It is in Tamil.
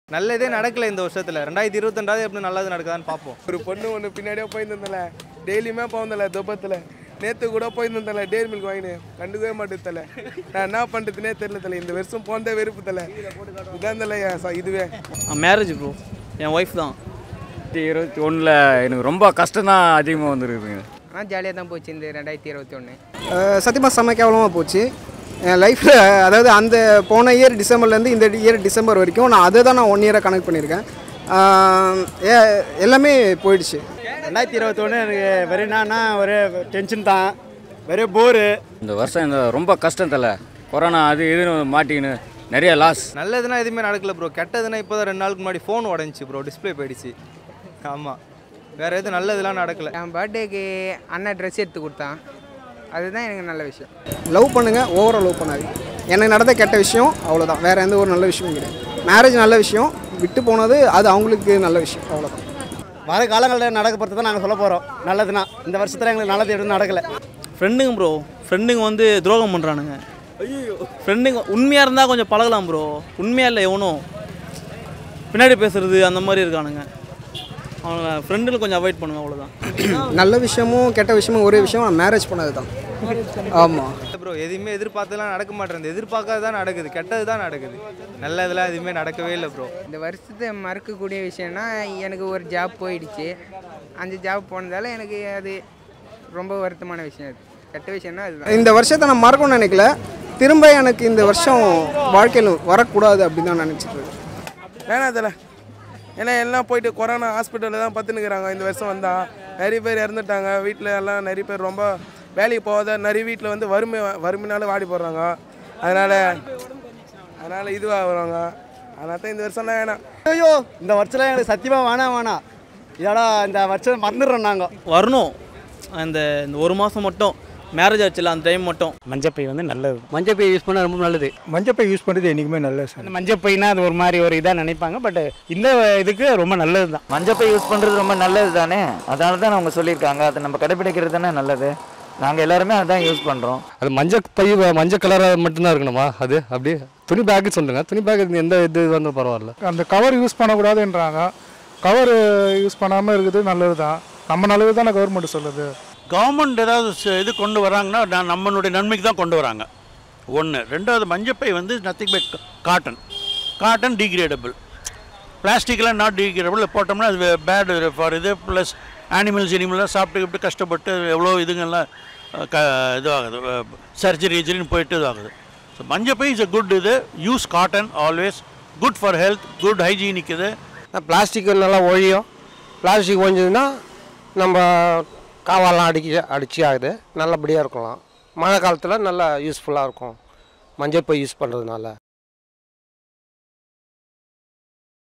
நல்லதே நடக்கல இந்த வருஷத்துல ரெண்டாயிரத்தி இருபத்தெண்டாவது எப்படி நல்லது நடக்குதான்னு பார்ப்போம் ஒரு பொண்ணு ஒன்று பின்னாடியே போயிருந்தல டெய்லியுமே போந்தல துப்பத்தில் நேற்று கூட போயிருந்தல டேரி மில்க் வாங்கினு கண்டுக்கவே மாட்டேன் தல நான் என்ன பண்ணுறதுனே தெரியல தல இந்த வருஷம் போனதே வெறுப்பு தல இதான் தல என் ச- இதுவே மேரேஜ் ப்ரோ என் ஒய்ஃப் தான் இருபத்தி ஒன்றில் எனக்கு ரொம்ப கஷ்டம் தான் அதிகமாக வந்துருக்குதுங்க ஆனால் ஜாலியாக தான் போச்சு இந்த ரெண்டாயிரத்தி இருபத்தி ஒன்று சத்தியமாக செம்ம கேவலமாக போச்சு என் லைஃப்பில் அதாவது அந்த போன இயர் டிசம்பர்லேருந்து இந்த இயர் டிசம்பர் வரைக்கும் நான் அதை தான் நான் ஒன் இயராக கனெக்ட் பண்ணியிருக்கேன் ஆஹ் ஏ- எல்லாமே போயிடுச்சு ரெண்டாயிரத்தி இருபத்தொன்று எனக்கு வெறும் என்னன்னா ஒரு டென்ஷன் தான் வெறும் போரு இந்த வருஷம் இந்த ரொம்ப கஷ்டம் தல கொரோனா அது இதுன்னு மாட்டிக்கின்னு நிறைய லாஸ் நல்லதுன்னா எதுவுமே நடக்கல ப்ரோ கெட்டதுன்னா இப்போ தான் ரெண்டு நாளுக்கு முன்னாடி ஃபோன் உடஞ்சி ப்ரோ டிஸ்ப்ளே போயிடுச்சு ஆமாம் வேறு எதுவும் நல்லதுலாம் நடக்கல என் பர்த்டேக்கு அண்ணன் ட்ரெஸ் எடுத்து கொடுத்தான் அதுதான் எனக்கு நல்ல விஷயம் லவ் பண்ணுங்கள் ஓவராக லவ் பண்ணாதீங்க எனக்கு நடந்த கெட்ட விஷயம் அவ்வளோதான் வேறு எந்த ஒரு நல்ல விஷயமும் கிடையாது மேரேஜ் நல்ல விஷயம் விட்டு போனது அது அவங்களுக்கு நல்ல விஷயம் அவ்வளோதான் வர காலங்களில் நடக்க போகிறது தான் நாங்கள் சொல்ல போகிறோம் நல்லதுன்னா இந்த வருஷத்தில் எங்களுக்கு நல்லது எதுவும் நடக்கலை ஃப்ரெண்டுங்க ப்ரோ ஃப்ரெண்டுங்க வந்து துரோகம் பண்ணுறானுங்க ஃப்ரெண்டுங்க உண்மையாக இருந்தால் கொஞ்சம் பழகலாம் ப்ரோ உண்மையாக இல்லை எவனும் பின்னாடி பேசுறது அந்த மாதிரி இருக்கானுங்க அவங்கள ஃப்ரெண்டுல கொஞ்சம் அவாய்ட் பண்ணுங்க அவ்வளோதான் நல்ல விஷயமும் கெட்ட விஷயமும் ஒரே விஷயம் மேரேஜ் பண்ணது தான் ஆமாம் ப்ரோ எதுவுமே எதிர்பார்த்தெல்லாம் நடக்க மாட்டேங்குது எதிர்பார்க்காத தான் நடக்குது கெட்டது தான் நடக்குது நல்லதெல்லாம் எதுவுமே நடக்கவே இல்லை ப்ரோ இந்த வருஷத்தை மறக்கக்கூடிய விஷயம்னா எனக்கு ஒரு ஜாப் போயிடுச்சு அந்த ஜாப் போனதால எனக்கு அது ரொம்ப வருத்தமான விஷயம் அது கெட்ட விஷயம்னா அதுதான் இந்த வருஷத்தை நான் மறக்கணும்னு நினைக்கல திரும்ப எனக்கு இந்த வருஷம் வாழ்க்கையில் வரக்கூடாது அப்படின்னு தான் நினச்சிட்டு இருக்கேன் வேணாம் தல ஏன்னா எல்லாம் போயிட்டு கொரோனா ஹாஸ்பிட்டலில் தான் பத்துனுக்குறாங்க இந்த வருஷம் வந்தா நிறைய பேர் இறந்துட்டாங்க வீட்டில் எல்லாம் நிறைய பேர் ரொம்ப வேலைக்கு போகாத நிறைய வீட்டில் வந்து வறுமை வறுமைனால வாடி போடுறாங்க அதனால் அதனால் இதுவாக வருவாங்க அதனால தான் இந்த வருஷம்லாம் வேணாம் ஐயோ இந்த வருஷத்தில் எங்களுக்கு சத்தியமாக வேணாம் வேணாம் இதோட இந்த வருஷம் மறந்துடுறோம் நாங்கள் வரணும் அந்த இந்த ஒரு மாதம் மட்டும் மேரேஜ் ஆச்சுல அந்த டைம் மட்டும் மஞ்சப்பை வந்து நல்லது மஞ்சப்பை யூஸ் பண்ணால் ரொம்ப நல்லது மஞ்சப்பை யூஸ் பண்ணுறது என்றைக்குமே நல்லது சார் அந்த மஞ்சப்பைனா அது ஒரு மாதிரி ஒரு இதாக நினைப்பாங்க பட் இந்த இதுக்கு ரொம்ப நல்லது தான் மஞ்சப்பை யூஸ் பண்ணுறது ரொம்ப நல்லது தானே அதனால தான் அவங்க சொல்லியிருக்காங்க அதை நம்ம கடைப்பிடிக்கிறது தானே நல்லது நாங்கள் எல்லாருமே அதான் யூஸ் பண்ணுறோம் அது மஞ்சள் பை மஞ்சள் கலராக மட்டும்தான் இருக்கணுமா அது அப்படி துணி பேக்கு சொல்லுங்கள் துணி பேக் எந்த இது வந்து பரவாயில்ல அந்த கவர் யூஸ் பண்ணக்கூடாதுன்றாங்க கவர் யூஸ் பண்ணாமல் இருக்குது நல்லது தான் நம்ம நல்லது தானே கவர்மெண்ட் சொல்லுது கவர்மெண்ட் ஏதாவது ச- இது கொண்டு வராங்கன்னா நான் நம்மளுடைய நன்மைக்கு தான் கொண்டு வராங்க ஒன்று ரெண்டாவது மஞ்சப்பை வந்து நத்திங் பை காட்டன் காட்டன் டிகிரேடபிள் பிளாஸ்டிக்லாம் நாட் டிகிரேடபிள் போட்டோம்னா அது பேட் ஃபார் இது ப்ளஸ் அனிமல்ஸ் இனிமல்லாம் சாப்பிட்டு இப்படி கஷ்டப்பட்டு எவ்வளோ இதுங்கெல்லாம் அஹ், க இதுவாகுது சர்ஜரி கிஜரின்னு போயிட்டு இதுவாகுது ஸோ மஞ்சப்பை இஸ் a குட் இது use cotton always good for health good hygienic இது பிளாஸ்டிக் நல்லா ஒழியும் பிளாஸ்டிக் ஒழிஞ்சதுன்னா நம்ம காவாலாம் அடிக்க அடிச்சு ஆகுது நல்லபடியாக இருக்கலாம் மழை காலத்தில் நல்லா யூஸ்ஃபுல்லாக இருக்கும் மஞ்சள் பை யூஸ் பண்ணுறதுனால